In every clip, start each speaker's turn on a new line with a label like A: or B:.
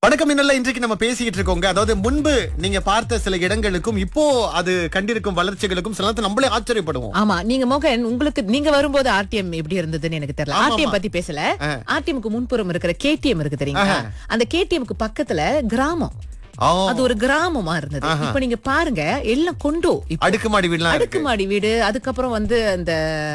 A: வணக்கம் இன்னல்ல இன்றைக்கு நம்ம பேசிக்கிட்டு இருக்கோங்க அதாவது முன்பு நீங்க பார்த்த சில இடங்களுக்கும் இப்போ அது கண்டிருக்கும் வளர்ச்சிகளுக்கும் சில நேரத்துல நம்மளே ஆச்சரியப்படுவோம்
B: ஆமா நீங்க மோகன் உங்களுக்கு நீங்க வரும்போது ஆர்டிஎம் எப்படி இருந்ததுன்னு எனக்கு தெரியல
A: ஆமா,
B: ஆர்டிஎம்
A: ஆமா.
B: பத்தி பேசல ஆர்டிஎம்க்கு முன்புறம் இருக்கிற கேடிஎம் இருக்கு தெரியுங்களா அந்த கேடிஎம்க்கு பக்கத்துல கிராமம்
A: ஆ,
B: அது ஒரு கிராமமா இருந்தது இப்ப நீங்க பாருங்க எல்லாம் கொண்டோ இப்ப
A: அடுக்குமாடி வீடுலாம் இருக்கு
B: அடுக்குமாடி வீடு அதுக்கப்புறம் வந்து அந்த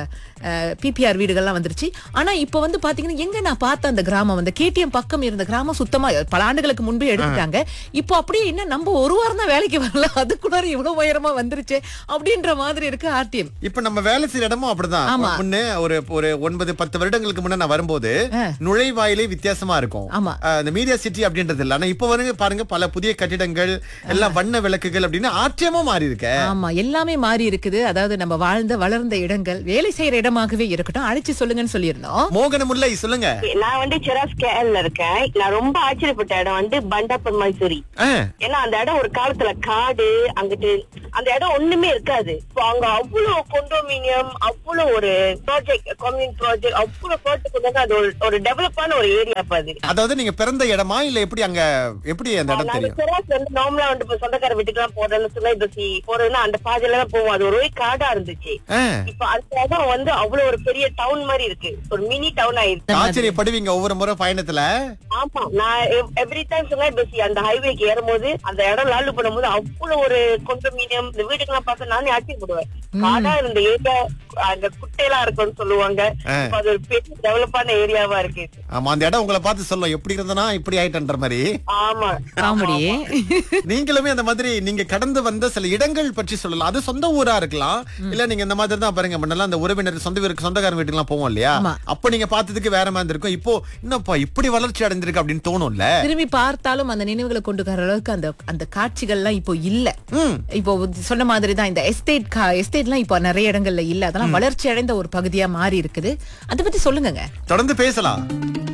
B: பிபிஆர் வீடுகள்லாம் வந்துருச்சு ஆனா இப்ப வந்து பாத்தீங்கன்னா எங்க நான் பார்த்த அந்த கிராமம் அந்த கேடிஎம் பக்கம் இருந்த கிராமம் சுத்தமா பல ஆண்டுகளுக்கு முன்பே எடுத்துட்டாங்க இப்போ அப்படியே என்ன நம்ம ஒரு வாரம் தான் வேலைக்கு வரல அதுக்குள்ளார இவ்வளவு உயரமா வந்துருச்சு அப்படின்ற மாதிரி இருக்கு ஆர்டிஎம்
A: இப்ப நம்ம வேலை செய்யற இடமும் அப்படிதான்
B: ஆமா.
A: முன்ன ஒரு ஒரு ஒன்பது பத்து வருடங்களுக்கு முன்ன நான் வரும்போது நுழைவாயிலே வித்தியாசமா இருக்கும்
B: ஆமா.
A: அஹ், இந்த மீடியா சிட்டி அப்படின்றது இல்ல ஆனா இப்ப வந்து பாருங்க பல புதிய கட்டிடங்கள் எல்லாம் வண்ண விளக்குகள் அப்படின்னு ஆச்சரியமா மாறி இருக்க
B: ஆமா எல்லாமே மாறி இருக்குது அதாவது நம்ம வாழ்ந்த வளர்ந்த இடங்கள் வேலை செய்யற இடமாகவே இருக்கட்டும் அழைச்சு சொல்லுங்கன்னு சொல்லியிருந்தோம்
A: மோகன முல்லை சொல்லுங்க
C: நான் வந்து செராஸ் கேஎல்ல இருக்கேன் நான் ரொம்ப ஆச்சரியப்பட்ட இடம் வந்து பண்டாப்பர் மைசூரி
A: அஹ்,
C: ஏன்னா அந்த இடம் ஒரு காலத்துல காடு அங்கிட்டு அந்த இடம் ஒண்ணுமே இருக்காது இப்போ அங்க அவ்வளவு கொண்டோமினியம் அவ்வளவு ஒரு ப்ராஜெக்ட் கம்யூனிட்டி ப்ராஜெக்ட் அவ்வளவு ப்ராஜெக்ட் கொண்டு வந்து அது ஒரு ஒரு டெவலப்பான ஒரு ஏரியா இப்ப அது
A: அதாவது நீங்க பிறந்த இடமா இல்ல எப்படி அங்க எப்படி அந்த இடம்
C: நாங்க
A: தெரியும்
C: செராஸ் வந்து நார்மலா வந்து இப்ப சொந்தக்கார வீட்டுக்கு எல்லாம் போறேன்னு சொன்னா பசி போறதுன்னா அந்த பாதையில தான் போவோம் அது ஒரு ஒரே காடா இருந்துச்சு
A: அஹ்,
C: இப்ப அந்த இடம் வந்து அவ்வளவு ஒரு பெரிய டவுன் மாதிரி இருக்கு ஒரு மினி டவுன் ஆயிருக்கு
A: ஆச்சரியப்படுவீங்க ஒவ்வொரு முறை பயணத்துல
C: ஆமா நான் எவ்ரி டைம் சொன்னா பஸ் அந்த ஹைவேக்கு ஏறும்போது அந்த இடம் லாலு பண்ணும்போது அவ்வளவு ஒரு கொண்டோமினியம் இந்த வீட்டுக்கெல்லாம் பார்த்து நானே ஆச்சரியப்படுவேன் காடா இருந்த ஏரியா அந்த குட்டையெல்லாம் இருக்கும்னு சொல்லுவாங்க இப்ப அது ஒரு பெரிய டெவலப்பான ஏரியாவா இருக்கு
A: ஆமா அந்த இடம் உங்களை பார்த்து சொல்லும் எப்படி இருந்தனா இப்படி ஆயிட்டன்ற மாதிரி
C: ஆமா
B: காமெடி
A: நீங்களுமே அந்த மாதிரி நீங்க கடந்து வந்த சில இடங்கள் பற்றி சொல்லலாம் அது சொந்த ஊரா இருக்கலாம் இல்ல நீங்க இந்த மாதிரி தான் பாருங்க முன்னெல்லாம் அந்த உறவினர் சொந்த வீருக்கு சொந்தக்காரங்க வீட்டுக்கு எல்லாம் போவோம் இல்லையா
B: ஆமா.
A: அப்ப நீங்க பார்த்ததுக்கு வேற மாதிரி இருக்கும் இப்போ என்னப்பா இப்படி வளர்ச்சி அடைஞ்சிருக்கு அப்படின்னு தோணும்ல
B: திரும்பி பார்த்தாலும் அந்த நினைவுகளை கொண்டு வர அளவுக்கு அந்த அந்த காட்சிகள்லாம் இப்போ இல்ல
A: ம்.
B: இப்போ சொன்ன மாதிரி தான் இந்த எஸ்டேட் எஸ்டேட்லாம் இப்போ நிறைய இடங்கள்ல இல்ல அதெல்லாம் வளர்ச்சி அடைந்த ஒரு பகுதியா மாறி இருக்குது அதை பத்தி சொல்லுங்கங்க
A: தொடர்ந்து பேசலாம்